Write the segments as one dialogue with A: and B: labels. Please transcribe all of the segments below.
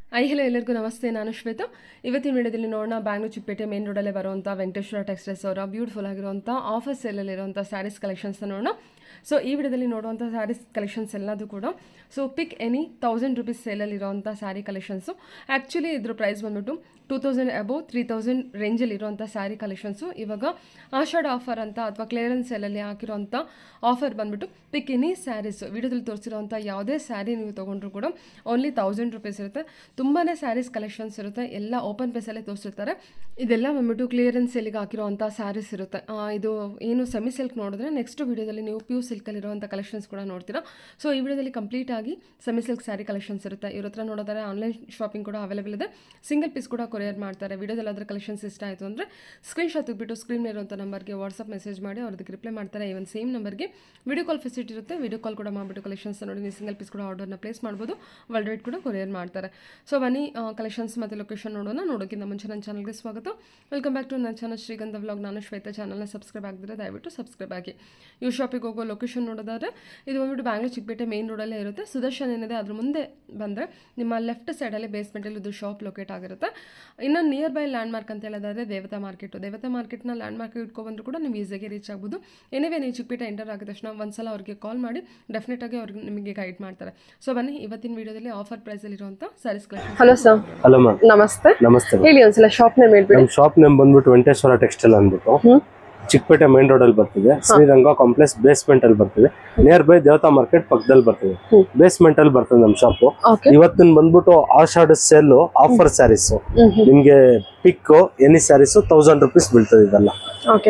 A: I hello ಎಲ್ಲರಿಗೂ ನಮಸ್ತೆ ನಾನು ಶ್ವೇತಾ ಇವತ್ತಿನ ವಿಡಿಯೋದಲ್ಲಿ ನೋಡೋಣ ಬ್ಯಾಂಗ್ಳೂರು ಚಿಕ್ಕಪೇಟೆ ಮೇನ್ ರೋಡಲ್ಲೇ ಬರುವಂಥ ವೆಂಕಟೇಶ್ವರ ಟೆಕ್ಸ್ಟೈಲ್ಸ್ ಅವರ ಬ್ಯೂಟಿಫುಲ್ ಆಗಿರುವಂಥ ಆಫರ್ ಸೇಲಲ್ಲಿರುವಂಥ ಸ್ಯಾರೀಸ್ ಕಲೆಕ್ಷನ್ಸ್ನ ನೋಡೋಣ ಸೊ ಈ ವಿಡಿಯೋದಲ್ಲಿ ನೋಡುವಂಥ ಸ್ಯಾರೀಸ್ ಕಲೆಕ್ಷನ್ಸ್ ಎಲ್ಲದೂ ಕೂಡ so pick any thousand rupees ಸೇಲಲ್ಲಿರುವಂಥ ಸ್ಯಾರಿ ಕಲೆಕ್ಷನ್ಸು ಆ್ಯಕ್ಚುಲಿ ಇದ್ರ ಪ್ರೈಸ್ ಬಂದ್ಬಿಟ್ಟು two thousand above three thousand ರೇಂಜಲ್ಲಿ ಇರುವಂಥ ಸ್ಯಾರಿ ಕಲೆಕ್ಷನ್ಸು ಇವಾಗ ಆಷಾಢ ಆಫರ್ ಅಂತ ಅಥವಾ ಕ್ಲಿಯರೆನ್ಸ್ ಸೇಲಲ್ಲಿ ಹಾಕಿರುವಂಥ ಆಫರ್ ಬಂದ್ಬಿಟ್ಟು ಪಿಕ್ ಎನಿ ಸ್ಯಾರೀಸ್ ವಿಡಿಯೋದಲ್ಲಿ ತೋರಿಸಿರುವಂಥ ಯಾವುದೇ ಸ್ಯಾರಿ ನೀವು ತೊಗೊಂಡ್ರು ಕೂಡ ಓನ್ಲಿ ತೌಸಂಡ್ ರುಪೀಸ್ ಇರುತ್ತೆ ತುಂಬಾ ಸ್ಯಾರೀಸ್ ಕಲೆಕ್ಷನ್ಸ್ ಇರುತ್ತೆ ಎಲ್ಲ ಓಪನ್ ಪೇಸಲ್ಲೇ ತೋರಿಸಿರ್ತಾರೆ ಇದೆಲ್ಲ ಬಂದ್ಬಿಟ್ಟು ಕ್ಲಿಯರೆನ್ಸ್ ಸೇಲಿಗೆ ಹಾಕಿರುವಂಥ ಸ್ಯಾರೀಸ್ ಇರುತ್ತೆ ಆ, ಇದು ಏನು ಸೆಮಿ ಸಿಲ್ಕ್ ನೋಡಿದ್ರೆ ನೆಕ್ಸ್ಟ್ ವಿಡಿಯೋದಲ್ಲಿ ನೀವು ಪ್ಯೂ ಸಿಲ್ಕಲ್ಲಿರುವಂಥ ಕಲೆಕ್ಷನ್ಸ್ ಕೂಡ ನೋಡ್ತೀರಾ ಸೊ ಈ ವಿಡಿಯೋದಲ್ಲಿ ಕಂಪ್ಲೀಟ್ ಆಗಿ ಸೆಮಿ ಸಿಲ್ಕ್ ಸ್ಯಾರಿ ಕಲೆಕ್ಷನ್ಸ್ ಇರುತ್ತೆ ಇವ್ರ ಹತ್ರ ನೋಡೋದಾದ್ರೆ ಆನ್ಲೈನ್ ಶಾಪಿಂಗ್ ಕೂಡ ಅವೈಲೇಬಲ್ ಇದೆ ಸಿಂಗಲ್ ಪೀಸ್ ಕೂಡ ಕೊರಿಯರ್ ಮಾಡ್ತಾರೆ ವಿಡಿಯೋದಲ್ಲಿ ಅದರ ಕಲೆಕ್ಷನ್ಸ್ ಇಷ್ಟ ಆಯಿತು ಅಂದರೆ ಸ್ಕ್ರೀನ್ಶಾಟ್ ಬಿಟ್ಟು ಸ್ಕ್ರೀನ್ ಇರುವಂಥ ನಂಬರ್ಗೆ ವಾಟ್ಸಪ್ ಮೆಸೇಜ್ ಮಾಡಿ ಅವ್ರದಕ್ಕೆ ರಿಪ್ಲೈ ಮಾಡ್ತಾರೆ ಇವನ್ ಸೇಮ್ ನಂಬರ್ಗೆ ವಿಡಿಯೋ ಕಾಲ್ ಫೆಸಿಲಿಟಿ ಇರುತ್ತೆ ವಿಡಿಯೋ ಕಾಲ್ ಕೂಡ ಮಾಡಿಬಿಟ್ಟು ಕಲೆಕ್ಷನ್ಸ್ ನೋಡಿ ನೀವು ಸಿಂಗಲ್ ಪೀಸ್ ಕೂಡ ಆರ್ಡರ್ನ ಪ್ಲೇಸ್ ಮಾಡ್ಬೋದು ವರ್ಲ್ಡ್ ವೈಡ್ ಕೂಡ ಕೊರಿಯರ್ ಮಾಡ್ತಾರೆ ಸೊ ಬನ್ನಿ ಕಲೆಕ್ಷನ್ಸ್ ಮತ್ತು ಲೊಕೇಶನ್ ನೋಡೋಣ ನೋಡೋಕ್ಕಿಂತ ಮುಂಚೆ ನನ್ನ ಚಾನಲ್ಗೆ ಸ್ವಾಗತ ವೆಲ್ಕಮ್ ಬ್ಯಾಕ್ ಟು ನನ್ನ ಚಾನಲ್ ಶ್ರೀಗಂಧ ವ್ಲಾಗ್ ನಾನು ಶ್ವೇತಾ ಚಾನಲ್ನ ಸಬ್ಸ್ಕ್ರೈಬ್ ಆಗಿದ್ರೆ ದಯವಿಟ್ಟು ಸಬ್ಸ್ಕ್ರೈಬ್ ಆಗಿ ಇವು ಶಾಪಿಗೆ ಹೋಗೋ ಲೊಕೇಶನ್ ನೋಡೋದಾದ್ರೆ ಇದು ಬಂದ್ಬಿಟ್ಟು ಬ್ಯಾಂಗ್ಳೂರು ಚಿಕ್ಕಪೇಟೆ ಮೇನ್ ರೋಡಲ್ಲೇ ಇರುತ್ತೆ ಸುದರ್ಶನ್ ಏನಿದೆ ಅದ್ರ ಮುಂದೆ ಬಂದರೆ ನಿಮ್ಮ ಲೆಫ್ಟ್ ಸೈಡಲ್ಲಿ ಬೇಸ್ಮೆಂಟಲ್ಲಿ ಇದು ಶಾಪ್ ಲೊಕೇಟ್ ಆಗಿರುತ್ತೆ ಇನ್ನು ನಿಯರ್ ಬೈ ಲ್ಯಾಂಡ್ ಮಾರ್ಕ್ ಅಂತ ಹೇಳೋದಾದ್ರೆ ದೇವತಾ ಮಾರ್ಕೆಟು ದೇವತಾ ಮಾರ್ಕೆಟ್ನ ಲ್ಯಾಂಡ್ ಮಾರ್ಕ್ ಇಟ್ಕೊಬಂದ್ರು ಕೂಡ ನೀವು ಈಸಿಯಾಗಿ ರೀಚ್ ಆಗ್ಬೋದು ಎನಿವೇ ನೀವು ಚಿಕ್ಕಪೇಟೆ ಎಂಟರ್ ಆಗಿದ ತಕ್ಷಣ ಒಂದ್ಸಲ ಅವ್ರಿಗೆ ಕಾಲ್ ಮಾಡಿ ಡೆಫಿನೆಟಾಗಿ ಅವ್ರಿಗೆ ನಿಮಗೆ ಗೈಡ್ ಮಾಡ್ತಾರೆ ಸೊ ಬನ್ನಿ ಇವತ್ತಿನ ವಿಡಿಯೋದಲ್ಲಿ ಆಫರ್ ಪ್ರೈಸಲ್ಲಿರುವಂಥ saris collection hello sir
B: hello ma'am
A: ನಮಸ್ತೆ
B: ನಮಸ್ತೆ ma'am.
A: ಹೇಳಿ ಒಂದ್ಸಲ ಶಾಪ್ ನೇಮ್ ಹೇಳ್ಬಿಡಿ
B: ನಮ್ಮ ಶಾಪ್ ನೇಮ್ ಬಂದ್ಬಿಟ್ಟು ವೆಂಕಟೇಶ್ವರ ಟೆಕ್ಸ್ಟೈಲ್ ಅಂದ್ಬಿಟ್ಟು
A: ಹ್ಮ್.
B: ಚಿಕ್ಕಪೇಟೆ ಮೇನ್ ರೋಡ್ ಅಲ್ಲಿ ಬರ್ತಿದೆ ಶ್ರೀರಂಗ ಕಾಂಪ್ಲೆಕ್ಸ್ ಬೇಸ್ಮೆಂಟ್ ಅಲ್ಲಿ ಬರ್ತಿದೆ ನಿಯರ್ ಬೈ ದೇವತಾ ಮಾರ್ಕೆಟ್ ಪಕ್ಕದಲ್ಲಿ ಬರ್ತಿದೆ
A: ಹ್ಮ್.
B: ಬೇಸ್ಮೆಂಟ್ ಅಲ್ಲಿ ಬರ್ತದೆ ನಮ್ಮ ಶಾಪ್
A: ಓಕೆ
B: ಇವತ್ತಿನ ಬಂದ್ಬಿಟ್ಟು Ashadha sale offer saris
A: hmm hmm
B: ನಿಮ್ಗೆ pick any saris thousand rupees ಬೀಳ್ತದೆ ಇದೆಲ್ಲ
A: okay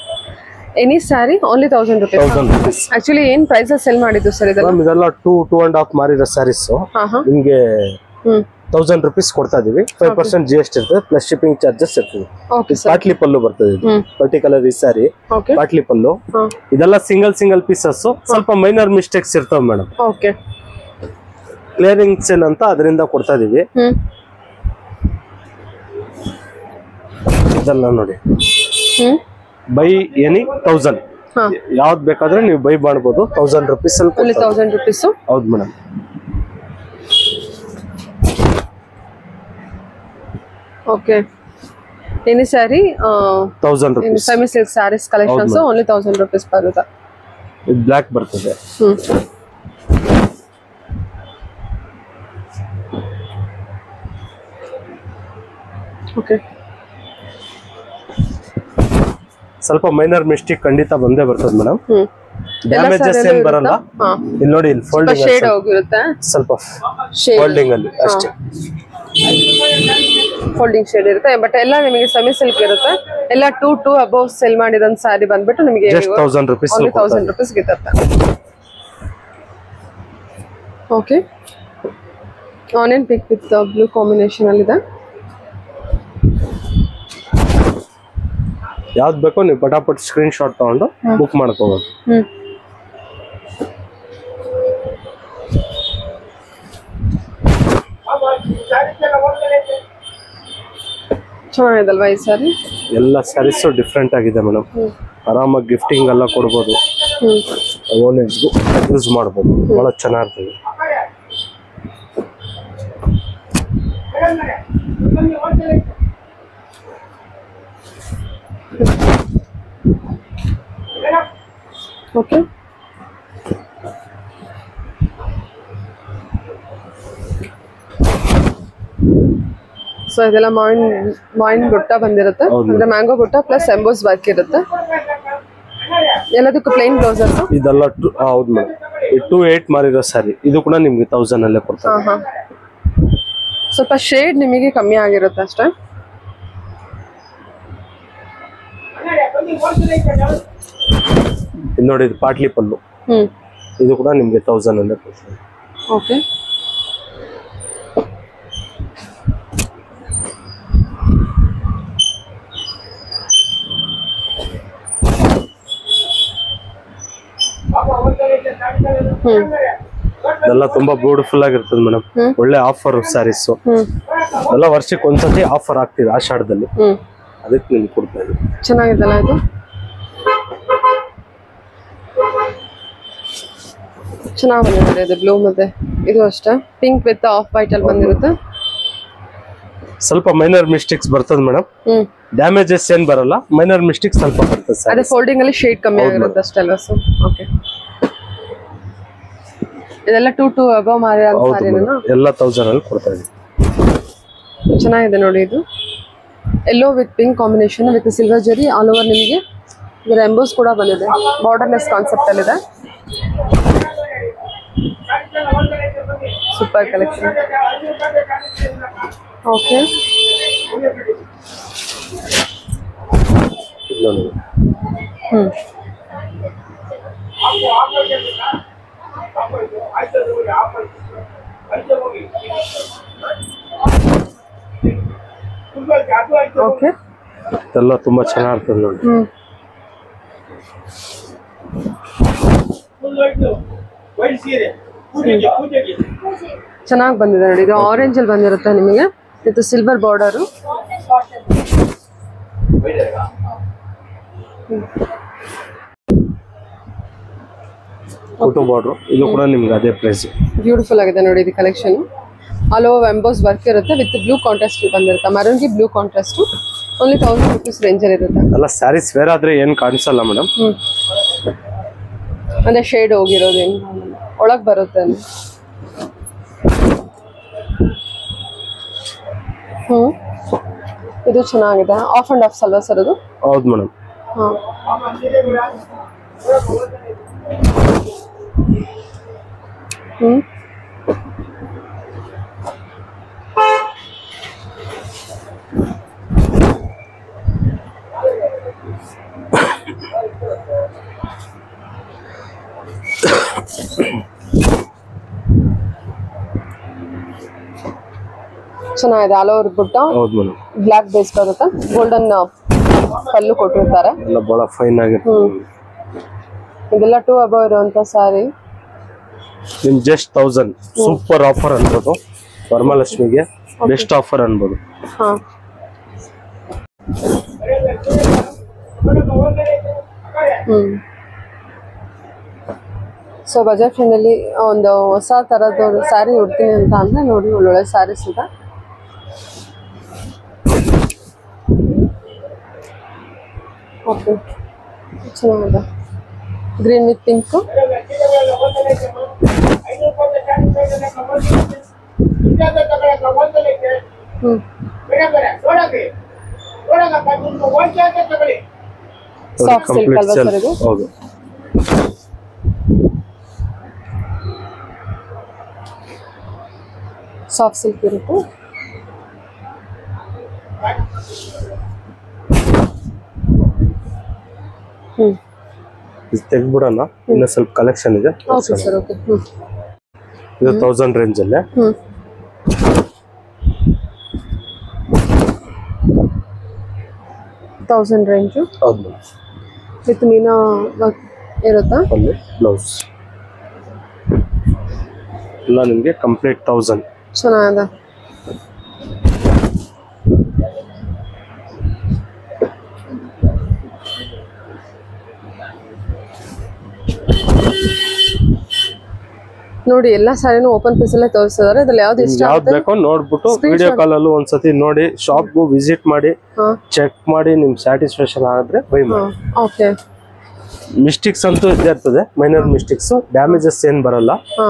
A: any sari only thousand rupees
B: thousand rupees
A: actually ಏನ್ ಪ್ರೈಸ್ ಸೆಲ್ ಮಾಡಿದ್ದು ಸರ್ ಇದೆಲ್ಲ
B: ಮ್ಯಾಮ್ ಇದೆಲ್ಲ ಟೂ ಟೂ ಅಂಡ್ ಹಾಫ್ ಮಾರಿರೋ ಸ್ಯಾರೀಸ್
A: ಹಾ ಹಾ
B: ನಿಮ್ಗೆ
A: ಹ್ಮ್
B: ತೌಸಂಡ್ ರುಪೀಸ್ ಕೊಡ್ತಾ ಇದೀವಿ five percent G S T ಇರ್ತದೆ ಪ್ಲಸ್ ಶಿಪ್ಪಿಂಗ್ ಚಾರ್ಜಸ್ ಇರ್ತದೆ
A: ಓಕೆ ಸರ್
B: ಪಾಟ್ಲಿ ಪಲ್ಲು ಬರ್ತದೆ ಇದು
A: ಹ್ಮ್
B: ಪರ್ಟಿಕ್ಯುಲರ್ ಈ ಸ್ಯಾರಿ
A: ಓಕೆ
B: ಪಾಟ್ಲಿ ಪಲ್ಲು
A: ಹಾ
B: ಇದೆಲ್ಲ ಸಿಂಗಲ್ ಸಿಂಗಲ್ ಪೀಸಸ್ ಸ್ವಲ್ಪ ಮೈನರ್ ಮಿಸ್ಟೇಕ್ಸ್ ಇರ್ತಾವ ಮೇಡಮ್
A: ಓಕೆ
B: ಕ್ಲಿಯರಿಂಗ್ ಸೇಲ್ ಅಂತ ಅದರಿಂದ ಕೊಡ್ತಾ ಇದೀವಿ
A: ಹ್ಮ್
B: ಇದೆಲ್ಲ ನೋಡಿ
A: ಹ್ಮ್
B: ಬೈ ಎನಿ ತೌಸಂಡ್
A: ಹಾ
B: ಯಾವ್ದು ಬೇಕಾದ್ರೆ ನೀವು ಬೈ ಮಾಡ್ಬೋದು ತೌಸಂಡ್ ರುಪೀಸ್ ಅಲ್ಲಿ
A: ಓನ್ಲಿ
B: ಕೊಡ್ತಾರೆ.
A: ತೌಸಂಡ್ ರುಪೀಸು
B: ಹೌದು madam
A: okay any sari
B: thousand rupees
A: semi silk saris collections only thousand rupees ಬರುತ್ತೆ
B: ಇದು ಬ್ಲ್ಯಾಕ್ ಬರ್ತದೆ
A: ಹ್ಮ್ ಓಕೆ
B: ಸ್ವಲ್ಪ ಮೈನರ್ ಮಿಸ್ಟೇಕ್ ಖಂಡಿತ ಬಂದೇ ಬರ್ತದೆ ಮೇಡಮ್
A: ಹ್ಮ್
B: ಡ್ಯಾಮೇಜಸ್ ಏನ್ ಬರಲ್ಲ
A: ಹಾ
B: ಇಲ್ಲಿ ನೋಡಿ ಇಲ್ಲಿ ಫೋಲ್ಡಿಂಗ್
A: ಶೇಡ್ ಹೋಗಿರುತ್ತೆ
B: ಸ್ವಲ್ಪ
A: ಶೇಡ್
B: ಫೋಲ್ಡಿಂಗ್ ಅಲ್ಲಿ ಅಷ್ಟೇ
A: ಫೋಲ್ಡಿಂಗ್ ಶೇಡ್ ಇರುತ್ತೆ ಬಟ್ ಎಲ್ಲ ನಿಮಗೆ ಸೆಮಿ ಸಿಲ್ಕ್ ಇರುತ್ತೆ ಎಲ್ಲ ಟೂ ಟೂ ಅಬೌವ್ ಸೆಲ್ ಮಾಡಿದಂತ ಸ್ಯಾರಿ ಬಂದ್ಬಿಟ್ಟು ನಿಮಗೆ
B: just thousand rupees
A: only thousand rupees ಗಿರುತ್ತೆ okay onion pink with blue combination ಅಲ್ಲಿ ಇದೆ
B: ಯಾವ್ದು ಬೇಕೋ ನೀವು ಪಟಾಪಟ್ ಸ್ಕ್ರೀನ್ ಶಾಟ್ ತಗೊಂಡು ಬುಕ್ ಮಾಡ್ಕೋಬೋದು
A: ಹ್ಮ್ ಚೆನ್ನಾಗಿದಲ್ವಾ ಈ ಸ್ಯಾರಿ
B: ಎಲ್ಲ ಸ್ಯಾರೀಸು ಡಿಫ್ರೆಂಟ್ ಆಗಿದೆ ಮೇಡಮ್
A: ಹ್ಮ್
B: ಆರಾಮಾಗಿ ಗಿಫ್ಟಿಂಗ್ ಎಲ್ಲ ಕೊಡ್ಬೋದು
A: ಹ್ಮ್
B: ಓನ್ ಯೂಸ್ ಮಾಡ್ಬೋದು ಬಹಳ ಚೆನ್ನಾಗಿರ್ತದೆ
A: ಓಕೆ ಸೊ ಇದೆಲ್ಲ ಮಾವಿನ ಮಾವಿನ ಬುಟ್ಟ ಬಂದಿರುತ್ತೆ
B: ಹೌದು.
A: ಅಂದ್ರೆ ಮ್ಯಾಂಗೋ ಬುಟ್ಟ ಪ್ಲಸ್ ಎಂಬೋಸ್ ವರ್ಕ್ ಇರುತ್ತೆ ಎಲ್ಲದಕ್ಕೂ ಪ್ಲೈನ್ ಬ್ಲೌಸಸ್
B: ಇದೆಲ್ಲ ಟು ಹೌದು ಮೇಡಮ್ ಟೂ ಏಟ್ ಮಾರಿರೋ ಸ್ಯಾರಿ ಇದು ಕೂಡ ನಿಮ್ಗೆ ತೌಸಂಡ್ ಅಲ್ಲೇ
A: ಹಾ
B: ಕೊಡ್ತಾರೆ
A: ಹಾ ಸ್ವಲ್ಪ ಶೇಡ್ ನಿಮಗೆ ಕಮ್ಮಿ ಆಗಿರುತ್ತೆ ಅಷ್ಟೇ
B: ಇದು ನೋಡಿ ಇದು ಪಾಟ್ಲಿ ಪಲ್ಲು
A: ಹ್ಮ್
B: ಇದು ಕೂಡ ನಿಮ್ಗೆ ತೌಸಂಡ್ ಅಲ್ಲೇ ಕೊಡ್ತಾರೆ
A: ಓಕೆ ಹ್ಮ್
B: ಇದೆಲ್ಲ ತುಂಬಾ ಬ್ಯೂಟಿಫುಲ್ ಆಗಿರ್ತದೆ ಮೇಡಮ್
A: ಹ್ಮ್.
B: ಒಳ್ಳೆ ಆಫರ್ ಸ್ಯಾರೀಸ್
A: ಹ್ಮ್
B: ಎಲ್ಲ ವರ್ಷಕ್ಕೆ ಒಂದ್ಸತಿ ಆಫರ್ ಆಗ್ತಿದೆ ಆಷಾಢದಲ್ಲಿ
A: ಹ್ಮ್
B: ಅದಕ್ಕೆ ನಿಮ್ಗೆ ಕೊಡ್ತಾ ಇದ್ದೀವಿ
A: ಚೆನ್ನಾಗಿದಲ್ಲ ಇದು ಚೆನ್ನಾಗಿ ಬಂದಿದೆ ಇದು ಬ್ಲೂ ಮತ್ತೆ ಇದು ಅಷ್ಟೇ ಪಿಂಕ್ ವಿತ್ ಆಫ್ ವೈಟ್ ಅಲ್ಲಿ ಬಂದಿರುತ್ತೆ
B: ಸ್ವಲ್ಪ ಮೈನರ್ ಮಿಸ್ಟೇಕ್ಸ್ ಬರ್ತದೆ ಮೇಡಮ್
A: ಹ್ಮ್
B: ಡ್ಯಾಮೇಜಸ್ ಏನ್ ಬರಲ್ಲ ಮೈನರ್ ಮಿಸ್ಟೇಕ್ ಸ್ವಲ್ಪ ಬರ್ತದೆ
A: ಅದೇ
B: ಸರ್
A: ಫೋಲ್ಡಿಂಗ್ ಅಲ್ಲಿ ಶೇಡ್ ಕಮ್ಮಿ ಆಗಿರುತ್ತೆ ಅಷ್ಟೆಲ್ಲ ಸೊ ಓಕೆ ಇದೆಲ್ಲ ಟೂ ಟೂ ಅಬವ್ ಮಾರಿ ಅಂತ
B: ಹೌದು
A: ಸಾರಿನ
B: ಮೇಡಮ್ ಎಲ್ಲ ತೌಸಂಡ್ ಅಲ್ಲಿ ಕೊಡ್ತಾ ಇದೀವಿ
A: ಚೆನ್ನಾಗಿದೆ ನೋಡಿ ಇದು yellow with pink combination with silver zari all over ನಿಮಗೆ ಇದರ ಎಂಬೋಸ್ ಕೂಡ ಬಂದಿದೆ ಬಾರ್ಡರ್ಲೆಸ್ ಕಾನ್ಸೆಪ್ಟ್ ಅಲ್ಲಿದೆ ಸೂಪರ್ ಕಲೆಕ್ಷನ್ ಓಕೆ
B: ಇದು ನೋಡಿ.
A: ಹ್ಮ್ ಓಕೆ
B: ಇದೆಲ್ಲ ತುಂಬಾ ಚೆನ್ನಾಗಿರ್ತದೆ ನೋಡಿ
A: ಹ್ಮ್ ಚೆನ್ನಾಗಿ ಬಂದಿದೆ ನೋಡಿ ಇದು ಆರೆಂಜ್ ಅಲ್ಲಿ ಬಂದಿರುತ್ತೆ ನಿಮಗೆ ಇದು ಸಿಲ್ವರ್ ಬಾರ್ಡರು
B: ಫೋಟೋ ಬಾರ್ಡ್ರು ಇದು ಕೂಡ ನಿಮ್ಗೆ ಅದೇ ಪ್ರೈಸ್
A: ಬ್ಯೂಟಿಫುಲ್ ಆಗಿದೆ ನೋಡಿ ಇದು collection all over emboss work ಇರುತ್ತೆ ವಿತ್ ಬ್ಲೂ ಕಾಂಟ್ರಾಸ್ಟ್ ಬಂದಿರುತ್ತೆ ಮರೂನ್ಗೆ blue contrast only thousand rupees ರೇಂಜಲ್ಲಿ ಇರುತ್ತೆ
B: ಎಲ್ಲ ಸ್ಯಾರೀಸ್ ವೇರ್ ಆದ್ರೆ ಏನ್ ಕಾಣಿಸಲ್ಲ ಮೇಡಮ್
A: ಹ್ಮ್ ಅಂದ್ರೆ ಶೇಡ್ ಹೋಗಿರೋದೇನು ಒಳಗ್ ಬರುತ್ತೆ ಅಲ್ಲಿ. ಹ್ಮ್ ಇದು ಚೆನ್ನಾಗಿದೆ ಆಫ್ ಅಂಡ್ ಆಫ್ ಅಲ್ವಾ ಸರ್ ಅದು
B: ಹೌದು ಮೇಡಮ್
A: ಹಾ ಹ್ಮ್ ಚೆನ್ನಾಗಿದೆ ಆಲ್ ಓವರ್ ಬುಟ್ಟ
B: ಹೌದು ಮೇಡಮ್
A: ಬ್ಲ್ಯಾಕ್ ಬೇಸ್ ಬರುತ್ತೆ ಗೋಲ್ಡನ್ ಪಲ್ಲು ಕೊಟ್ಟಿರ್ತಾರೆ
B: ಎಲ್ಲ ಬಹಳ ಫೈನ್ ಆಗಿರ್ತದೆ
A: ಹ್ಮ್ ಇದೆಲ್ಲ ಟೂ ಅಬವ್ ಇರುವಂತ ಸಾರಿ
B: ನಿಮ್ ಜಸ್ಟ್ ತೌಸಂಡ್ ಸೂಪರ್ ಆಫರ್ ಅನ್ಬೋದು ವರಮಹಾಲಕ್ಷ್ಮಿಗೆ ಬೆಸ್ಟ್ ಆಫರ್ ಅನ್ಬೋದು
A: ಹಾ ಹ್ಮ್ ಸೊ ಬಜಾರ್ ಫ್ರೆಂಡಲ್ಲಿ ಒಂದು ಹೊಸ ಥರದ್ದು ಸ್ಯಾರಿ ಉಡ್ತೀನಿ ಅಂತ ಅಂದ್ರೆ ನೋಡಿ ಒಳ್ಳೊಳ್ಳೆ ಸ್ಯಾರೀಸ್ ಇದೆ ಓಕೆ ಚೆನ್ನಾಗಿದೆ ಗ್ರೀನ್ ವಿತ್ ಪಿಂಕು ಹ್ಞೂ Soft silk
B: ಕಂಪ್ಲೀಟ್
A: ಅಲ್ವಾ
B: ಸೆಲ್
A: sir ಇದು?
B: ಹೌದು
A: ಸಾಫ್ಟ್ ಸಿಲ್ಕ್ ಇರುತ್ತೆ ಹ್ಞೂ
B: ಇದು ತೆಗ್ದ್ಬಿಡೋಣ ಇನ್ನು ಸ್ವಲ್ಪ ಕಲೆಕ್ಷನ್ ಇದೆ
A: ಓಕೆ ಸರ್ ಓಕೆ ಹ್ಞೂ
B: ಇದು ತೌಸಂಡ್ ರೇಂಜ್ ಅಲ್ಲೇ
A: ಹ್ಞೂ ತೌಸಂಡ್ ರೇಂಜು
B: ಹೌದು ಮೇಡಮ್
A: ವಿತ್ ಮೀನಾ ವರ್ಕ್ ಇರುತ್ತಾ
B: ಅಲ್ಲಿ ಬ್ಲೌಸ್ ಎಲ್ಲ ನಿಮಗೆ ಕಂಪ್ಲೀಟ್ ತೌಸಂಡ್
A: ಚೆನ್ನಾಗಿದೆ ನೋಡಿ ಎಲ್ಲ ಸಾರಿನೂ ಓಪನ್ ಪೀಸ್ ಅಲ್ಲೇ ತೋರಿಸಿದಾರೆ ಇದ್ರಲ್ಲಿ ಯಾವ್ದು ಇಷ್ಟ
B: ಯಾವ್ದು
A: ಆಗುತ್ತೆ
B: ಬೇಕೋ ನೋಡ್ಬಿಟ್ಟು
A: Screenshot.
B: ವಿಡಿಯೋ ಕಾಲ್ ಅಲ್ಲೂ ಒಂದ್ಸತಿ ನೋಡಿ ಶಾಪ್ಗೂ ವಿಸಿಟ್ ಮಾಡಿ
A: ಹಾ
B: ಚೆಕ್ ಮಾಡಿ ನಿಮ್ ಸ್ಯಾಟಿಸ್ಫ್ಯಾಕ್ಷನ್ ಆದ್ರೆ ಬೈ ಮಾಡಿ
A: ಓಕೆ
B: ಮಿಸ್ಟೇಕ್ಸ್ ಅಂತೂ ಇದ್ದೇ ಇರ್ತದೆ ಮೈನರ್ ಮಿಸ್ಟೇಕ್ಸ್ ಡ್ಯಾಮೇಜಸ್ ಏನ್ ಬರಲ್ಲ
A: ಹಾ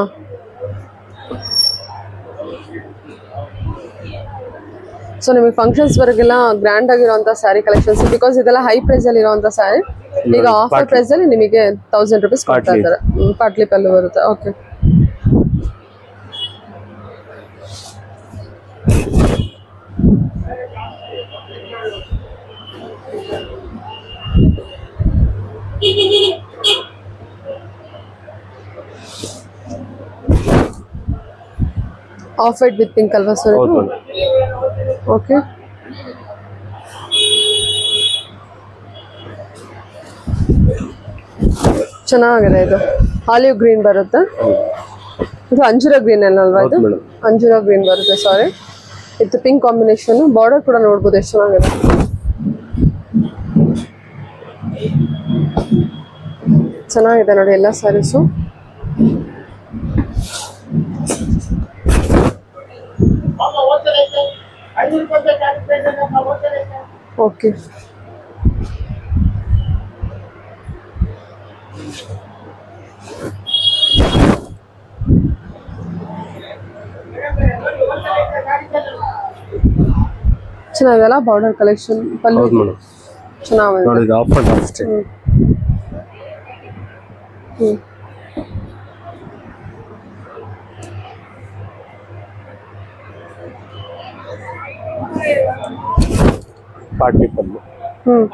A: ಸೊ ನಿಮಗೆ ಫಂಕ್ಷನ್ಸ್ ವರೆಗೆಲ್ಲ ಗ್ರ್ಯಾಂಡ್ ಆಗಿರುವಂತ ಸ್ಯಾರಿ ಕಲೆಕ್ಷನ್ಸ್ ಬಿಕಾಸ್ ಇದೆಲ್ಲ ಹೈ ಪ್ರೈಸ್ ಅಲ್ಲಿ ಇರುವಂತ ಸ್ಯಾರಿ ಈಗ ಆಫರ್
B: ಪಾಟ್ಲಿ.
A: ಪ್ರೈಸ್ ಅಲ್ಲಿ ನಿಮಗೆ ತೌಸಂಡ್ ರುಪೀಸ್ ಕೊಡ್ತಾ
B: ಪಾಟ್ಲಿ.
A: ಇದ್ದಾರೆ ಹ್ಮ್, ಪಾಟ್ಲಿ ಪಲ್ಲು ಬರುತ್ತೆ okay off white with pink ಅಲ್ವಾ ಸರ್
B: ಹೌದು
A: ಓಕೆ ಚೆನ್ನಾಗಿದೆ ಇದು ಆಲಿವ್ ಗ್ರೀನ್ ಬರುತ್ತೆ ಇದು ಅಂಜೂರ ಗ್ರೀನ್ ಅಲ್ವಾ ಇದು
B: ಹೌದು ಮೇಡಮ್
A: ಅಂಜೂರ ಗ್ರೀನ್ ಬರುತ್ತೆ ಸಾರಿ ಇದು ಪಿಂಕ್ ಕಾಂಬಿನೇಷನ್ ಬಾರ್ಡರ್ ಕೂಡ ನೋಡ್ಬೋದು ಎಷ್ಟು ಚೆನ್ನಾಗಿದೆ ಚೆನ್ನಾಗಿದೆ ನೋಡಿ ಎಲ್ಲ ಸ್ಯಾರೀಸು ಓಕೆ ಚೆನ್ನಾಗಲ್ಲ ಬಾರ್ಡರ್ ಕಲೆಕ್ಷನ್ ಪಲ್ಲು
B: ಹೌದು ಮೇಡಮ್
A: ಚೆನ್ನಾಗಿದೆ
B: ನೋಡಿ ಇದು ಆಫ್ ಅಂಡ್ ಆಫ್ ಸ್ಟೇ
A: ಹ್ಮ್
B: ಪಾಟ್ಲಿ ಪಲ್ಲು
A: ಹ್ಮ್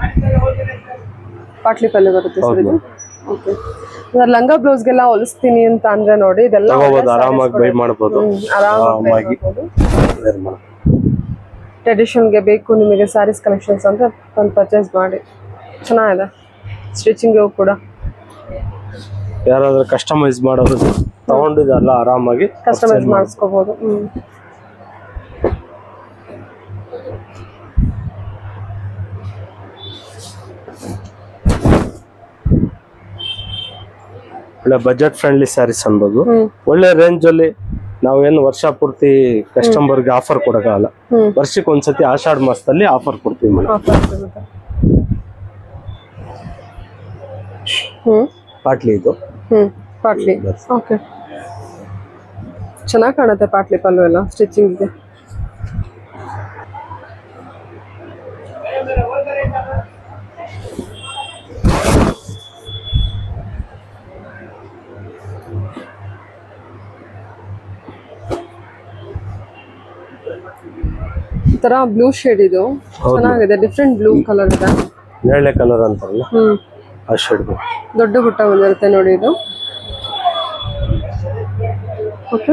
A: ಪಾಟ್ಲಿ ಪಲ್ಲೆ ಬರುತ್ತೆ ಸರ್ ಇದು ಓಕೆ ಲಂಗ ಬ್ಲೌಸ್ಗೆಲ್ಲ ಹೊಲಿಸ್ತೀನಿ ಅಂತ ಅಂದ್ರೆ ನೋಡಿ ಇದೆಲ್ಲ
B: ತಗೋಬಹುದು ಆರಾಮಾಗಿ ಬೈ ಮಾಡ್ಬೋದು
A: ಆರಾಮಾಗಿ
B: ವೇರ್ ಮಾಡೋದು.
A: ಟ್ರೆಡಿಷನ್ಗೆ ಬೇಕು ನಿಮಗೆ ಸ್ಯಾರೀಸ್ ಕಲೆಕ್ಷನ್ಸ್ ಅಂತ ಒಂದು ಪರ್ಚೇಸ್ ಮಾಡಿ ಚೆನ್ನಾಗಿದೆ ಸ್ಟಿಚಿಂಗು ಕೂಡ
B: ಯಾರಾದ್ರೂ ಕಸ್ಟಮೈಸ್ ಮಾಡೋದು ತಗೊಂಡಿದ್ದಲ್ಲ ಆರಾಮಾಗಿ
A: ಕಸ್ಟಮೈಸ್ ಮಾಡಿಸ್ಕೋಬಹುದು ಹ್ಮ್
B: ಒಳ್ಳೆ ಬಜೆಟ್ ಫ್ರೆಂಡ್ಲಿ ಸ್ಯಾರೀಸ್ ಅನ್ಬೋದು
A: ಹ್ಮ್
B: ಒಳ್ಳೆ ರೇಂಜ್ ಅಲ್ಲಿ ನಾವೇನು ವರ್ಷ ಪೂರ್ತಿ ಕಸ್ಟಮರ್ಗೆ ಆಫರ್ ಕೊಡೋಕ್ಕಾಗಲ್ಲ
A: ಹ್ಮ್
B: ವರ್ಷಕ್ಕೆ ಒಂದ್ಸತಿ ಆಷಾಢ ಮಾಸದಲ್ಲಿ ಆಫರ್ ಕೊಡ್ತೀವಿ ಮೇಡಮ್
A: ಆಫರ್ ಸಿಗುತ್ತೆ ಹ್ಮ್
B: ಪಾಟ್ಲಿ ಇದು
A: ಹ್ಮ್ ಪಾಟ್ಲಿ ಓಕೆ ಚೆನ್ನಾಗಿ ಕಾಣುತ್ತೆ ಪಾಟ್ಲಿ ಪಲ್ಲು ಎಲ್ಲ ಸ್ಟಿಚಿಂಗ್ಗೆ ಈ ತರ ಬ್ಲೂ ಶೇಡ್ ಇದು ಚೆನ್ನಾಗಿದೆ ಡಿಫ್ರೆಂಟ್ ಬ್ಲೂ ಕಲರ್ ಇದೆ
B: ನೇರಳೆ ಕಲರ್ ಅಂತಾರಲ್ಲ
A: ಹ್ಮ್
B: ಆ ಶೇಡ್
A: ದೊಡ್ಡ ಬುಟ್ಟ ಬಂದಿರುತ್ತೆ ನೋಡಿ ಇದು okay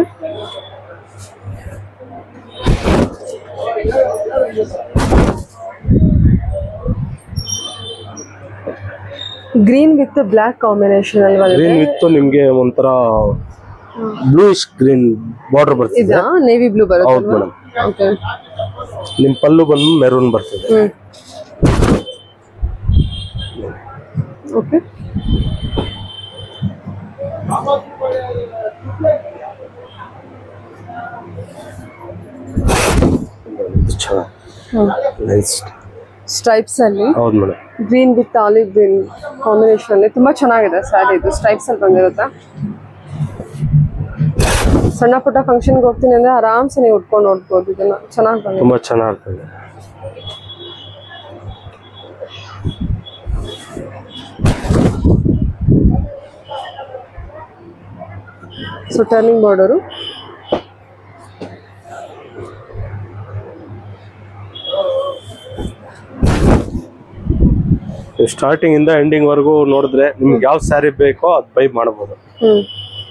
A: green with black combination ಅಲ್ಲಿ ಬಂದಿದೆ
B: ಗ್ರೀನ್ ವಿತ್ ನಿಮ್ಗೆ ಒಂಥರ ಬ್ಲೂಯಿಶ್ ಗ್ರೀನ್ ಬಾರ್ಡರ್ ಬರ್ತಿದೆ
A: ಇದಾ ನೇವಿ ಬ್ಲೂ
B: ಹೌದು
A: ಬರುತ್ತೆ
B: ಮೇಡಮ್
A: ಓಕೆ
B: ನಿಮ್ ಪಲ್ಲು ಬಂದು ಮೆರೂನ್ ಬರ್ತದೆ
A: ಹ್ಮ್ ಓಕೆ
B: ಇದು ಚೆನ್ನಾಗಿ
A: ಹ್ಮ್
B: ನೈಸ್
A: ಸ್ಟ್ರೈಪ್ಸ್ ಅಲ್ಲಿ
B: ಹೌದು madam
A: green with olive green combination ಅಲ್ಲಿ ತುಂಬಾ ಚೆನ್ನಾಗಿದೆ ಸ್ಯಾರಿ ಇದು ಸ್ಟ್ರೈಪ್ಸ್ ಅಲ್ಲಿ ಬಂದಿರುತ್ತೆ ಸಣ್ಣ ಪುಟ್ಟ ಫಂಕ್ಷನ್ಗೆ ಹೋಗ್ತೀನಿ ಅಂದ್ರೆ ಆರಾಮ್ಸೆ ನೀವು ಉಟ್ಕೊಂಡು ನೋಡ್ಬೋದು ಇದನ್ನ ಚೆನ್ನಾಗಿ ಬಂದಿದೆ
B: ತುಂಬಾ ಚೆನ್ನಾಗಿರ್ತದೆ
A: ಸೊ ಟರ್ನಿಂಗ್ ಬಾರ್ಡರು
B: ಸ್ಟಾರ್ಟಿಂಗ್ ಇಂದ ಎಂಡಿಂಗ್ ವರೆಗೂ ನೋಡಿದ್ರೆ ನಿಮ್ಗೆ ಯಾವ ಸ್ಯಾರಿ ಬೇಕೋ ಅದ್ ಬೈ ಮಾಡಬಹುದು
A: ಹ್ಮ್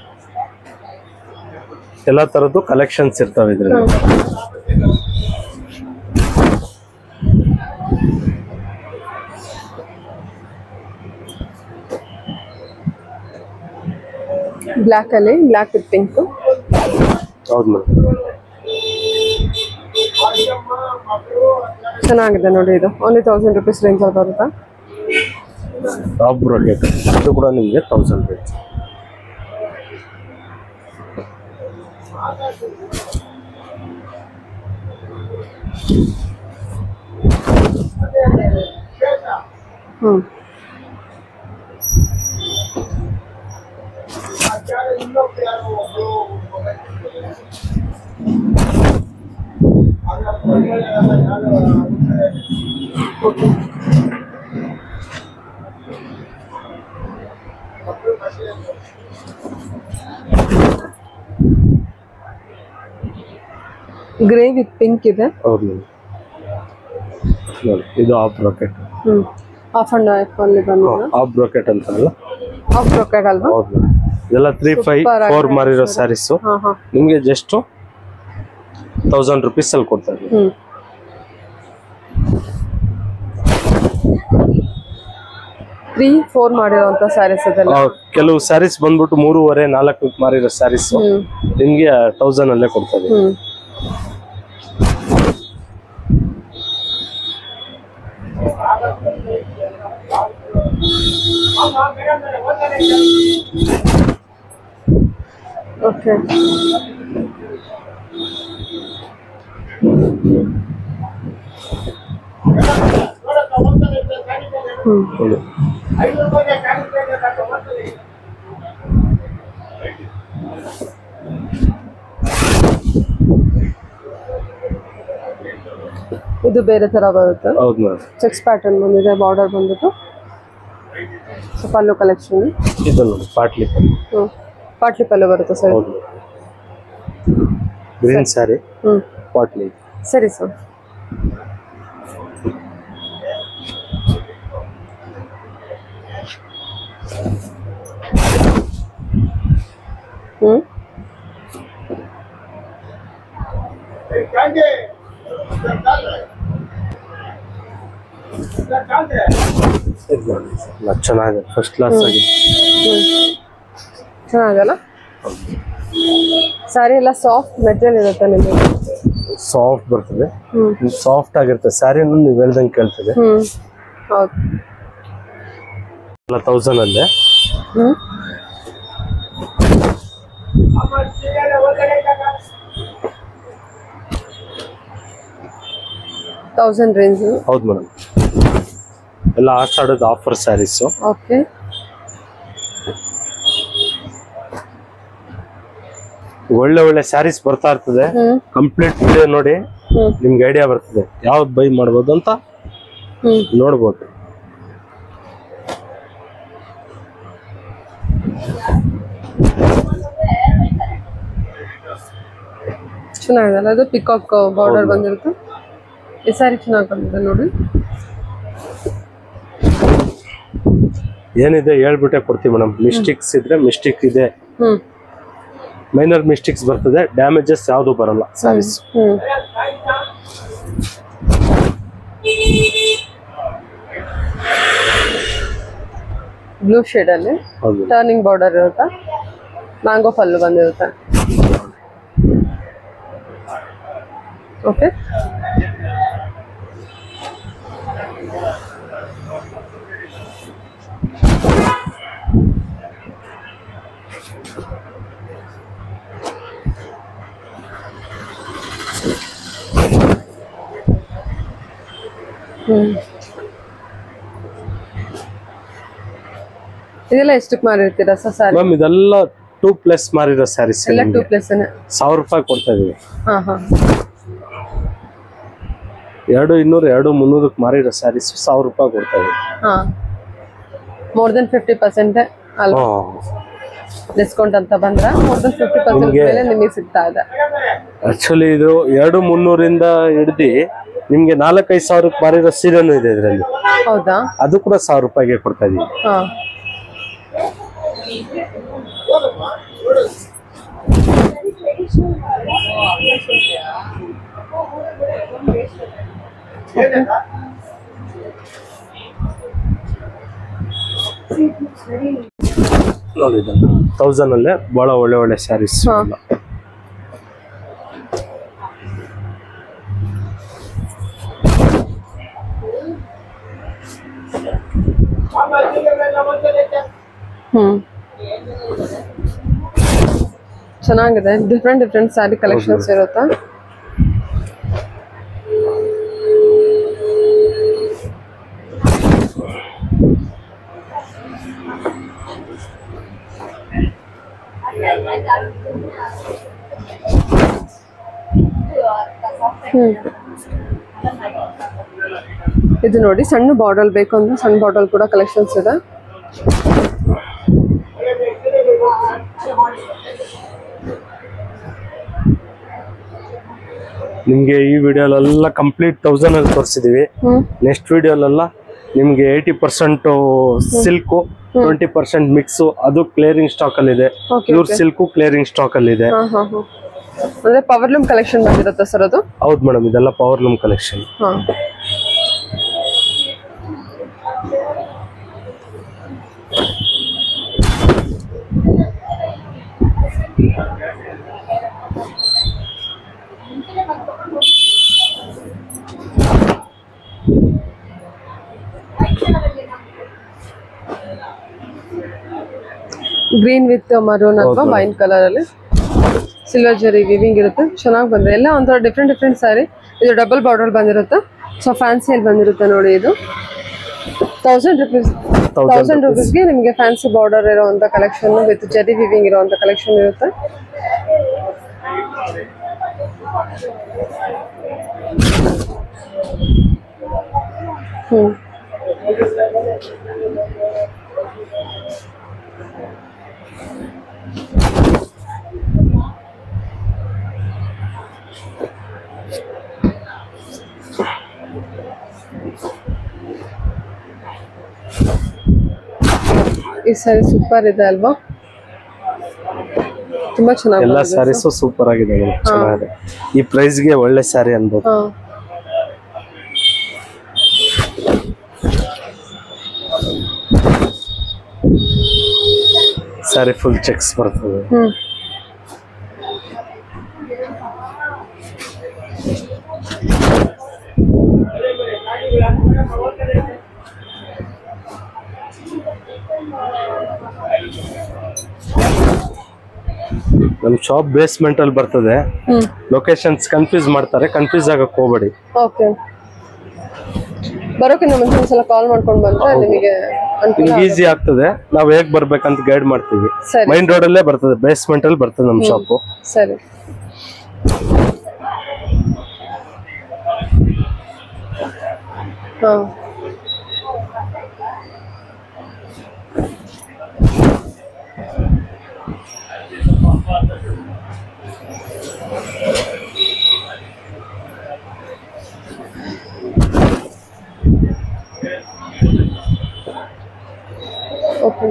B: ಎಲ್ಲಾ ತರದ್ದು ಕಲೆಕ್ಷನ್ಸ್ ಇರ್ತಾವೆ ಇದ್ರಲ್ಲಿ
A: ಬ್ಲ್ಯಾಕ್ ಅಲ್ಲಿ ಬ್ಲ್ಯಾಕ್ ವಿತ್ ಪಿಂಕ್
B: ಹೌದು ಮೇಡಮ್
A: ಚೆನ್ನಾಗಿದೆ ನೋಡಿ ಇದು ಓನ್ಲಿ ತೌಸಂಡ್ ರುಪೀಸ್ ರೇಂಜ್ ಅಲ್ಲಿ ಬರುತ್ತಾ
B: ಟಾಪ್ ಬ್ರೋಕೆಟ್ ಇದು ಕೂಡ ನಿಮಗೆ thousand range
A: hmm grey with pink ಇದೆ
B: ಹೌದು ಮೇಡಮ್ ನೋಡಿ ಇದು half brocade
A: hmm half and half ಅಲ್ಲಿ ಬಂದಿದೆ
B: ಆಫ್ ಬ್ರೋಕೆಟ್ ಅಂತಾರಲ್ಲ
A: ಆಫ್ ರೊಕೆಟ್ ಅಲ್ವಾ
B: ಹೌದು ಮೇಡಮ್ ಇದೆಲ್ಲ ತ್ರೀ ಫೈವ್
A: Super ಆಗಿದೆ
B: ಫೋರ್ ಮಾರಿರೋ ಸ್ಯಾರೀಸು
A: ಹಾ ಹಾ
B: ನಿಮಗೆ ಜಸ್ಟ್ ತೌಸಂಡ್ ರುಪೀಸ್ ಅಲ್ಲಿ ಕೊಡ್ತಾ ಇದ್ದೀವಿ
A: ಹ್ಮ್ ತ್ರೀ ಫೋರ್ ಮಾಡಿರೋಂಥ ಸ್ಯಾರೀಸ್ ಅದೆಲ್ಲ
B: ಆ, ಕೆಲವು ಸ್ಯಾರೀಸ್ ಬಂದ್ಬಿಟ್ಟು ಮೂರುವರೆ ನಾಲ್ಕು ಮಾರಿರೋ ಸ್ಯಾರೀಸ್
A: ಹ್ಮ್
B: ನಿಮ್ಗೆ ತೌಸಂಡ್ ಅಲ್ಲೇ ಕೊಡ್ತಾ ಇದೀವಿ
A: ಹ್ಮ್ ಓಕೆ ಹ್ಮ್
B: ಇದು
A: ಇದು ಬೇರೆ ತರ ಬರುತ್ತೆ
B: ಹೌದು ಮೇಡಮ್
A: ಚೆಕ್ಸ್ ಪ್ಯಾಟರ್ನ್ ಬಂದಿದೆ ಬಾರ್ಡರ್ ಬಂದ್ಬಿಟ್ಟು ಸೊ ಪಲ್ಲು ಕಲೆಕ್ಷನ್
B: ಇದು ನೋಡಿ ಪಾಟ್ಲಿ
A: ಹ್ಮ್ ಪಾಟ್ಲಿ ಪಲ್ಲು ಬರುತ್ತೆ ಸರ್
B: ಹೌದು ಗ್ರೀನ್ ಸ್ಯಾರಿ
A: ಹ್ಮ್
B: ಪಾಟ್ಲಿ
A: ಸರಿ ಸರ್ ಹ್ಮ್
B: ಇದು ನೋಡಿ ಚೆನ್ನಾಗಿದೆ ಫಸ್ಟ್ ಕ್ಲಾಸ್ ಆಗಿ
A: ಚೆನ್ನಾಗಲ್ಲ ಸ್ಯಾರಿ ಎಲ್ಲ ಸಾಫ್ಟ್ ಮೆಟೀರಿಯಲ್ ಇರುತ್ತೆ ನಿಮಗೆ
B: ಸಾಫ್ಟ್ ಬರ್ತದೆ
A: ಹ್ಮ್
B: ಸಾಫ್ಟ್ ಆಗಿರುತ್ತೆ ಸ್ಯಾರಿನೂ ನೀವು ಹೇಳ್ದಂಗೆ ಕೇಳ್ತದೆ
A: ಹ್ಮ್ ಹೌದು
B: ಎಲ್ಲ ತೌಸಂಡ್ ಅಲ್ಲೇ
A: ಹ್ಮ್ ತೌಸಂಡ್ ರೇಂಜ್
B: ಹೌದು ಮೇಡಮ್ ಎಲ್ಲ ಆಷಾಢದ ಆಫರ್ ಸ್ಯಾರೀಸು
A: ಓಕೆ
B: ಒಳ್ಳೆ ಒಳ್ಳೆ ಸ್ಯಾರೀಸ್ ಬರ್ತಾ ಇರ್ತದೆ
A: ಹ್ಮ್
B: ಕಂಪ್ಲೀಟ್ ವಿಡಿಯೋ ನೋಡಿ
A: ಹ್ಮ್
B: ನಿಮ್ಗೆ ಐಡಿಯಾ ಬರ್ತದೆ ಯಾವ್ದು ಬೈ ಮಾಡ್ಬೋದು ಅಂತ
A: ಹ್ಮ್
B: ನೋಡ್ಬೋದು
A: ಚೆನ್ನಾಗಿದಲ್ಲ ಅದು ಪಿಕಾಕ್ ಬಾರ್ಡರ್ ಬಂದಿರುತ್ತೆ ಈ ಸಾರಿ ಚೆನ್ನಾಗಿ ಬಂದಿದೆ ನೋಡಿ
B: ಏನಿದೆ ಹೇಳ್ಬಿಟ್ಟೆ ಕೊಡ್ತೀವಿ ಮೇಡಮ್ ಮಿಸ್ಟೇಕ್ಸ್ ಇದ್ರೆ ಮಿಸ್ಟೇಕ್ ಇದೆ
A: ಹ್ಮ್
B: ಮೈನರ್ ಮಿಸ್ಟೇಕ್ಸ್ ಬರ್ತದೆ ಡ್ಯಾಮೇಜಸ್ ಯಾವುದು ಬರಲ್ಲ ಸ್ಯಾರೀಸ್
A: ಹ್ಮ್ ಬ್ಲೂ ಶೇಡ್ ಅಲ್ಲಿ
B: ಹೌದು
A: ಟರ್ನಿಂಗ್ ಬಾರ್ಡರ್ ಇರುತ್ತೆ ಮ್ಯಾಂಗೋ ಪಲ್ಲು ಬಂದಿರುತ್ತೆ ಓಕೆ ಹ್ಮ್ ಇದೆಲ್ಲ ಎಷ್ಟಕ್ಕೆ ಮಾರಿರ್ತೀರಾ ಸರ್ ಸಾರಿ
B: ಮ್ಯಾಮ್ ಇದೆಲ್ಲ ಟೂ ಪ್ಲಸ್ ಮಾರಿರೋ ಸ್ಯಾರೀಸ್
A: ಎಲ್ಲ ಟೂ ಪ್ಲಸ್
B: ಸಾವಿರ ರೂಪಾಯಿ ಕೊಡ್ತಾ ಇದೀವಿ
A: ಹಾ ಹಾ
B: ಎರಡು ಇನ್ನೂರು ಎರಡು ಮುನ್ನೂರಕ್ಕೆ ಮಾರಿರೋ ಸ್ಯಾರೀಸ್ ಸಾವಿರ ರೂಪಾಯಿ ಕೊಡ್ತಾ ಇದೀವಿ
A: ಹಾ ಮೋರ್ ದೆನ್ ಫಿಫ್ಟಿ ಪರ್ಸೆಂಟ್ ಅಲ್ಲ
B: ಹ್ಮ್.
A: ಡಿಸ್ಕೌಂಟ್ ಅಂತ ಬಂದ್ರ ಮೋರ್ ದೆನ್ ಫಿಫ್ಟಿ ಪರ್ಸೆಂಟ್
B: ನಿಮ್ಗೆ-
A: ಮೇಲೆ ನಿಮಗೆ ಸಿಗ್ತಾ ಇದೆ
B: ಆಕ್ಚುಲಿ ಇದು ಎರಡು ಮುನ್ನೂರಿಂದ ಹಿಡ್ದು ನಿಮ್ಗೆ ನಾಲ್ಕೈದು ಸಾವಿರಕ್ಕೆ ಮಾರಿರೋ ಸೀರೆನೂ ಇದೆ ಇದರಲ್ಲಿ
A: ಹೌದಾ
B: ಅದು ಕೂಡ ಸಾವಿರ ರೂಪಾಯಿಗೆ ಕೊಡ್ತಾ ಇದೀವಿ
A: ಹಾ
B: ನೋಡಿ ತೌಸಂಡ್ ಅಲ್ಲೇ ಬಹಳ ಒಳ್ಳೆ ಒಳ್ಳೆ ಸ್ಯಾರೀಸ್
A: ಹಾ. ಹ್ಮ್ ಚೆನ್ನಾಗಿದೆ ಡಿಫ್ರೆಂಟ್ ಡಿಫ್ರೆಂಟ್ ಸ್ಯಾರಿ ಕಲೆಕ್ಷನ್ಸ್ ಇರುತ್ತಾ ಹ್ಮ್ ಇದು ನೋಡಿ ಸಣ್ಣ ಬಾಟಲ್ ಬೇಕು ಅಂದ್ರೆ ಸಣ್ಣ ಬಾಟಲ್ ಕೂಡ ಕಲೆಕ್ಷನ್ಸ್ ಇದೆ
B: ನಿಮ್ಗೆ ಈ ವಿಡಿಯೋಲೆಲ್ಲ ಕಂಪ್ಲೀಟ್ ತೌಸಂಡ್ ಅಲ್ಲಿ ತೋರಿಸಿದೀವಿ
A: ಹ್ಮ್
B: ನೆಕ್ಸ್ಟ್ ವಿಡಿಯೋಲೆಲ್ಲ ನಿಮ್ಗೆ eighty percent silk twenty percent mix ಅದು ಕ್ಲಿಯರಿಂಗ್ ಸ್ಟಾಕ್ ಅಲ್ಲಿ ಇದೆ
A: okay
B: pure silk clearing stock ಅಲ್ಲಿ ಇದೆ
A: ಹಾ ಹಾ ಹಾ ಅಂದ್ರೆ ಪವರ್ ಲೂಮ್ ಕಲೆಕ್ಷನ್ ಬಂದಿರುತ್ತೆ ಸರ್ ಅದು
B: ಹೌದು ಮೇಡಮ್ ಇದೆಲ್ಲ ಪವರ್ ಲೂಮ್ ಕಲೆಕ್ಷನ್
A: ಹಾ ಗ್ರೀನ್ ವಿತ್ ಮರೂನ್ ಅಥವಾ ವೈನ್ ಕಲರ್ ಅಲ್ಲಿ ಸಿಲ್ವರ್ ಜರಿ ವಿವಿಂಗ್ ಇರುತ್ತೆ ಚೆನ್ನಾಗಿ ಬಂದಿದೆ ಎಲ್ಲ ಒಂಥರ ಡಿಫ್ರೆಂಟ್ ಡಿಫ್ರೆಂಟ್ ಸ್ಯಾರಿ ಇದು ಡಬಲ್ ಬಾರ್ಡರ್ ಬಂದಿರುತ್ತೆ ಸೊ ಫ್ಯಾನ್ಸಿಯಲ್ಲಿ ಬಂದಿರುತ್ತೆ ನೋಡಿ ಇದು ತೌಸಂಡ್ ರುಪೀಸ್ ತೌಸಂಡ್ ರುಪೀಸ್ಗೆ ನಿಮಗೆ ಫ್ಯಾನ್ಸಿ ಬಾರ್ಡರ್ ಇರುವಂಥ ಕಲೆಕ್ಷನ್ ವಿತ್ ಜರಿ ವಿವಿಂಗ್ ಇರುವಂಥ ಕಲೆಕ್ಷನ್ ಇರುತ್ತೆ ಹ್ಞೂ ಈ ಸ್ಯಾರಿ ಸೂಪರ್ ಇದೆ ಅಲ್ವಾ ತುಂಬಾ ಚೆನ್ನಾಗಿ
B: ಎಲ್ಲ ಸ್ಯಾರೀಸು ಸೂಪರ್ ಆಗಿದೆ ಮೇಡಮ್ ಚೆನ್ನಾಗಿದೆ ಈ ಪ್ರೈಸ್ಗೆ ಒಳ್ಳೆ ಸ್ಯಾರಿ ಅನ್ಬೋದು
A: ಹಾ
B: ಸ್ಯಾರಿ ಫುಲ್ ಚೆಕ್ಸ್ ಬರ್ತದೆ
A: ಹ್ಮ್
B: ನಮ್ ಶಾಪ್ ಬೇಸ್ಮೆಂಟ್ ಅಲ್ಲಿ ಬರ್ತದೆ
A: ಹ್ಮ್
B: ಲೊಕೇಶನ್ಸ್ ಕನ್ಫ್ಯೂಸ್ ಮಾಡ್ತಾರೆ ಕನ್ಫ್ಯೂಸ್ ಆಗಕ್ ಹೋಗ್ಬೇಡಿ
A: ಓಕೆ ಬರೋಕ್ಕಿಂತ ಮುಂಚೆ ಒಂದ್ಸಲ ಕಾಲ್ ಮಾಡ್ಕೊಂಡು ಬಂದ್ರೆ ನಿಮಗೆ ಅನುಕೂಲ
B: ನಿಮ್ಗೆ ಈಸಿ ಆಗ್ತದೆ ನಾವ್ ಹೇಗ್ ಬರ್ಬೇಕಂತ ಗೈಡ್ ಮಾಡ್ತೀವಿ
A: ಸರಿ
B: ಮೈನ್ ರೋಡ್ ಅಲ್ಲೇ ಬರ್ತದೆ ಬೇಸ್ಮೆಂಟ್ ಅಲ್ಲಿ ಬರ್ತದೆ ನಮ್ ಶಾಪ್
A: ಸರಿ ಹಾ ಓಕೆ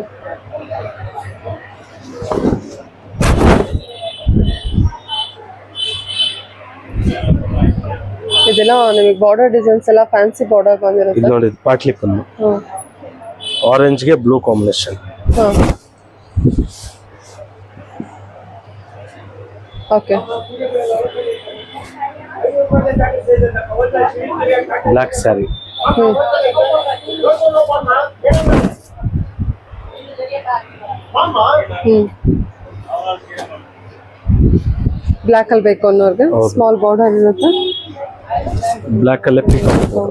A: ಇದೆಲ್ಲ ನಿಮಗೆ ಬಾರ್ಡರ್ ಡಿಸೈನ್ಸ್ ಎಲ್ಲ ಫ್ಯಾನ್ಸಿ ಬಾರ್ಡರ್
B: ಇದು
A: ಬಂದಿರುತ್ತೆ
B: ನೋಡಿ ಪಾಟ್ಲಿ ಪಲ್ಲು
A: ಹ್ಮ್
B: ಆರೆಂಜ್ ಗೆ ಬ್ಲೂ ಕಾಂಬಿನೇಷನ್
A: ಹಾ ಓಕೆ
B: ಬ್ಲಾಕ್ ಸ್ಯಾರಿ
A: ಹ್ಮ್ ಹ್ಮ್ ಬ್ಲ್ಯಾಕ್ ಅಲ್ಲಿ ಬೇಕು ಅನ್ನೋರ್ಗೆ
B: ಹೌದು.
A: ಸ್ಮಾಲ್ ಬಾರ್ಡರ್ ಇರುತ್ತೆ
B: ಬ್ಲಾಕ್ ಅಲ್ಲೇ ಪಿಕ್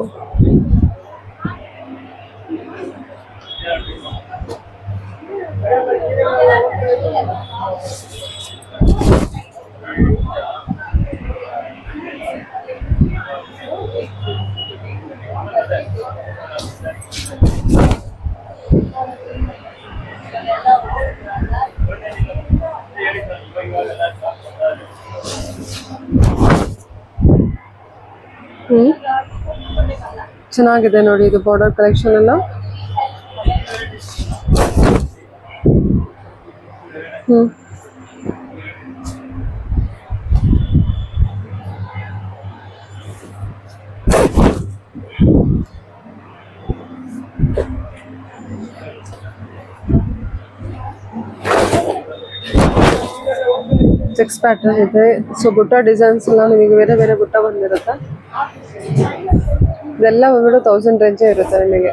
A: ಹ್ಮ್ ಚೆನ್ನಾಗಿದೆ ನೋಡಿ ಇದು ಬಾರ್ಡರ್ ಕಲೆಕ್ಷನ್ ಎಲ್ಲ ಹ್ಮ್ ಚೆಕ್ಸ್ ಪ್ಯಾಟರ್ನ್ ಇದೆ ಸೊ ಬುಟ್ಟ ಡಿಸೈನ್ಸ್ ಎಲ್ಲ ನಿಮಗೆ ಬೇರೆ ಬೇರೆ ಬುಟ್ಟ ಬಂದಿರುತ್ತೆ ಇದೆಲ್ಲ ಬಂದ್ಬಿಟ್ಟು ತೌಸಂಡ್ ರೇಂಜೇ ಇರುತ್ತೆ ನಿಮಗೆ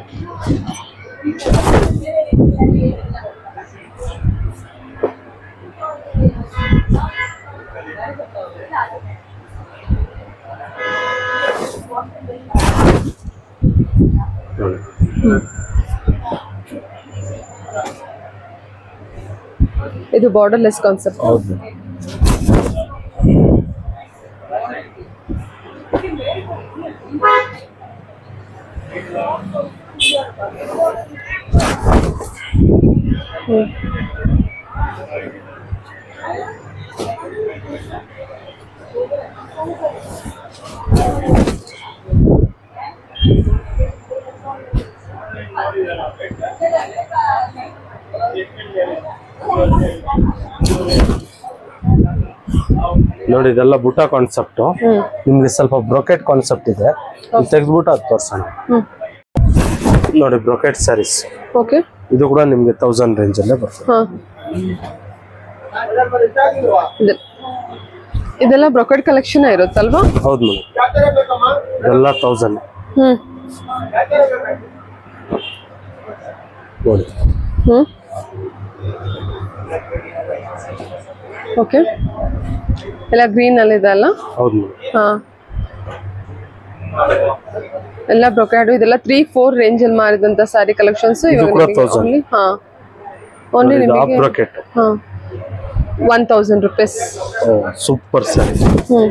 A: ಇದು ಬಾರ್ಡರ್ಲೆಸ್ ಕಾನ್ಸೆಪ್ಟ್
B: ಹೌದು ನೋಡಿ ಇದೆಲ್ಲ ಬುಟ್ಟ ಕಾನ್ಸೆಪ್ಟ್
A: ಹ್ಮ್
B: ನಿಮ್ಗೆ ಸ್ವಲ್ಪ ಬ್ರೊಕೆಟ್ ಕಾನ್ಸೆಪ್ಟ್ ಇದೆ ಇದು ತೆಗೆದ್ಬಿಟ್ಟು ಅದು ತೋರ್ಸೋಣ
A: ಹ್ಮ್
B: ನೋಡಿ ಬ್ರೊಕೆಟ್ ಸ್ಯಾರೀಸ್
A: ಓಕೆ
B: ಇದು ಕೂಡ ನಿಮ್ಗೆ ತೌಸಂಡ್ ರೇಂಜ್ ಅಲ್ಲೇ ಬರ್ತದೆ
A: ಹಾ ಇದೆ- ಇದೆಲ್ಲ ಬ್ರೊಕೆಟ್ ಕಲೆಕ್ಷನ್ ಇರುತ್ತಲ್ವಾ
B: ಹೌದು ಮೇಡಮ್ ಇದೆಲ್ಲ ತೌಸಂಡ್
A: ಹ್ಮ್
B: ನೋಡಿ
A: ಹ್ಮ್ ಓಕೆ ಎಲ್ಲ ಗ್ರೀನ್ ಅಲ್ಲಿ ಇದೆ ಅಲ್ಲ
B: ಹೌದು ಮೇಡಮ್
A: ಹಾ ಎಲ್ಲ ಬ್ರೊಕ್ಯಾಡು ಇದೆಲ್ಲ ತ್ರೀ ಫೋರ್ ರೇಂಜ್ ಅಲ್ಲಿ ಮಾರಿದಂತ ಸ್ಯಾರಿ ಕಲೆಕ್ಷನ್ಸ್
B: ಇದು ಕೂಡ 1000.
A: ಓನ್ಲಿ ಹಾ ಓನ್ಲಿ
B: ಇದು ಹಾಫ್
A: ನಿಮಗೆ
B: ಬ್ರಾಕೆಟ್
A: ಹಾ one thousand rupees
B: super sari
A: ಹ್ಮ್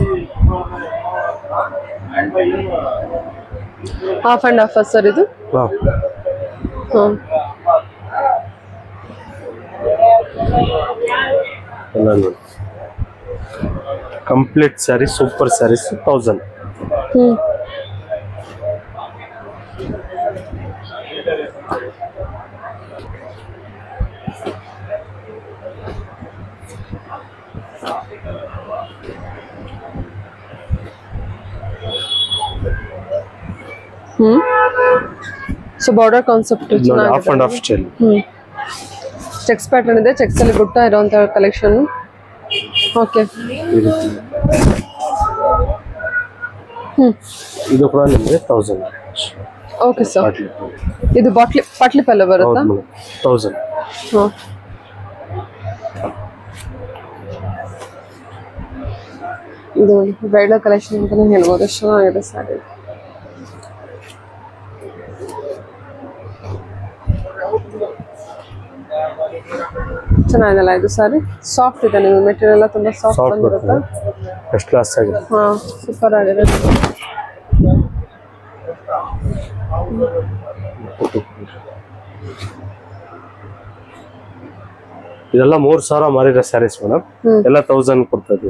A: ಹಾಫ್ ಅಂಡ್ ಹಾಫ್ ಸರ್ ಇದು
B: ಹಾಂ
A: ಹ್ಮ್
B: ಎಲ್ಲ ನೋಡಿ complete sari super saris thousand
A: ಹ್ಮ್ ಹ್ಮ್ ಸೊ ಬಾರ್ಡರ್ ಕಾನ್ಸೆಪ್ಟ್
B: ನೋಡಿ ಹಾಫ್ ಅಂಡ್ ಹಾಫ್ ಸ್ಟೈಲ್
A: ಹ್ಮ್ ಚೆಕ್ಸ್ ಪ್ಯಾಟರ್ನ್ ಇದೆ ಚೆಕ್ಸ್ ಅಲ್ಲಿ ಬುಟ್ಟ ಇರುವಂತ ಕಲೆಕ್ಷನ್ ಓಕೆ
B: ಈ ರೀತಿ
A: ಹ್ಮ್
B: ಇದು ಕೂಡ ನಿಮಗೆ ತೌಸಂಡ್
A: ಓಕೆ ಸರ್
B: ಬಾಟ್ಲಿ
A: ಇದು ಬಾಟ್ಲಿ ಪಾಟ್ಲಿ ಪಲ್ಲೆ ಬರುತ್ತಾ
B: ಹೌದು ಮೇಡಮ್ ತೌಸಂಡ್
A: ಹಾಂ ಇದು ಬ್ರೈಡಲ್ ಕಲೆಕ್ಷನ್ ಅಂತಾನೆ ಹೇಳ್ಬೋದು ಎಷ್ಟು ಚೆನ್ನಾಗಿದೆ ಸ್ಯಾರಿ ಚೆನ್ನಾಗಿದೆಲ್ಲ ಇದು ಸಾರಿ ಸಾಫ್ಟ್ ಇದೆ ನೀವು ಮೆಟೀರಿಯಲ್ ಎಲ್ಲ ತುಂಬಾ ಸಾಫ್ಟ್
B: ಸಾಫ್ಟ್
A: ಬಂದಿರುತ್ತೆ
B: ಬರ್ತದೆ ಎಷ್ಟು ಕ್ಲಾಸ್ ಆಗಿದೆ
A: ಹಾ ಸೂಪರ್ ಆಗಿದೆ
B: ಇದೆಲ್ಲ ಮೂರ್ ಸಾವಿರ ಮಾರಿರೋ ಸ್ಯಾರೀಸ್ ಮೇಡಮ್
A: ಹ್ಮ್.
B: ಎಲ್ಲ ತೌಸಂಡ್ ಕೊಡ್ತಾ ಇದೀವಿ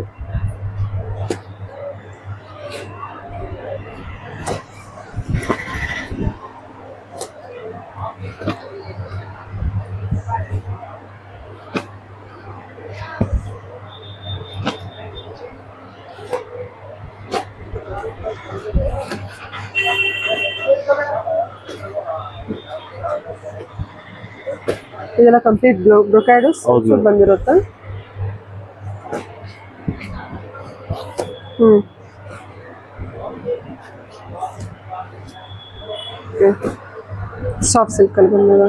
A: ಇದೆಲ್ಲ ಕಂಪ್ಲೀಟ್ ಬ್ರೊಕ್ಯಾಡು
B: ಹೌದು.
A: ಬಂದಿರುತ್ತೆ ಹ್ಮ್ ಸಾಫ್ಟ್ ಸಿಲ್ಕ್ ಅಲ್ಲಿ ಬಂದಿದೆ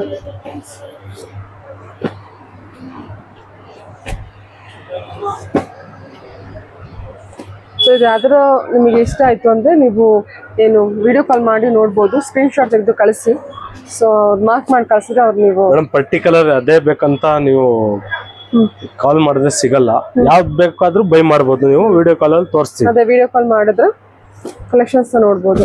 A: ಸೊ ಇದು ಯಾವ್ದಾರ ನಿಮಗೆ ಇಷ್ಟ ಆಯ್ತು ಅಂದ್ರೆ ನೀವು ಏನು ವಿಡಿಯೋ ಕಾಲ್ ಮಾಡಿ ನೋಡ್ಬೋದು ಸ್ಕ್ರೀನ್ ಶಾಟ್ ತೆಗೆದು ಕಳಿಸಿ ಸೊ ಮಾರ್ಕ್ ಮಾಡಿ ಕಳ್ಸಿದ್ರೆ ಅವ್ರು ನೀವು
B: ಮೇಡಮ್ ಪರ್ಟಿಕ್ಯುಲರ್ ಅದೇ ಬೇಕಂತ ನೀವು
A: ಹ್ಮ್.
B: ಕಾಲ್ ಮಾಡಿದ್ರೆ ಸಿಗಲ್ಲ ಯಾವ್ದು ಬೇಕಾದ್ರೂ ಬೈ ಮಾಡ್ಬೋದು ನೀವು ವಿಡಿಯೋ ಕಾಲಲ್ಲಿ ತೋರಿಸ್ತೀವಿ
A: ಅದೇ ವಿಡಿಯೋ ಕಾಲ್ ಮಾಡಿದ್ರೆ ಕಲೆಕ್ಷನ್ಸ್ ನೋಡ್ಬೋದು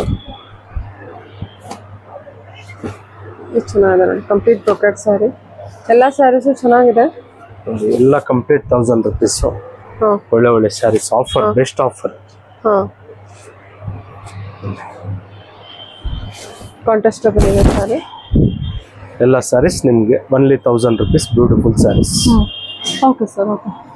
A: ಎಷ್ಟು ಚೆನ್ನಾಗಿದೆ ನೋಡಿ ಕಂಪ್ಲೀಟ್ ಬ್ರೊಕೆಟ್ ಸ್ಯಾರಿ ಎಲ್ಲ ಸ್ಯಾರೀಸು ಚೆನ್ನಾಗಿದೆ
B: ಎಲ್ಲ ಕಂಪ್ಲೀಟ್ ತೌಸಂಡ್ ರುಪೀಸ್
A: ಹಾಂ
B: ಒಳ್ಳೆ ಒಳ್ಳೆ ಸ್ಯಾರೀಸ್ ಆಫರ್ ಬೆಸ್ಟ್ ಆಫರ್
A: ಹಾಂ ಕಾಂಟೆಸ್ಟಬಲ್ ಇದೆ ಸ್ಯಾರಿ
B: ಎಲ್ಲ ಸ್ಯಾರೀಸ್ ನಿಮಗೆ only thousand rupees beautiful saris
A: okay sir okay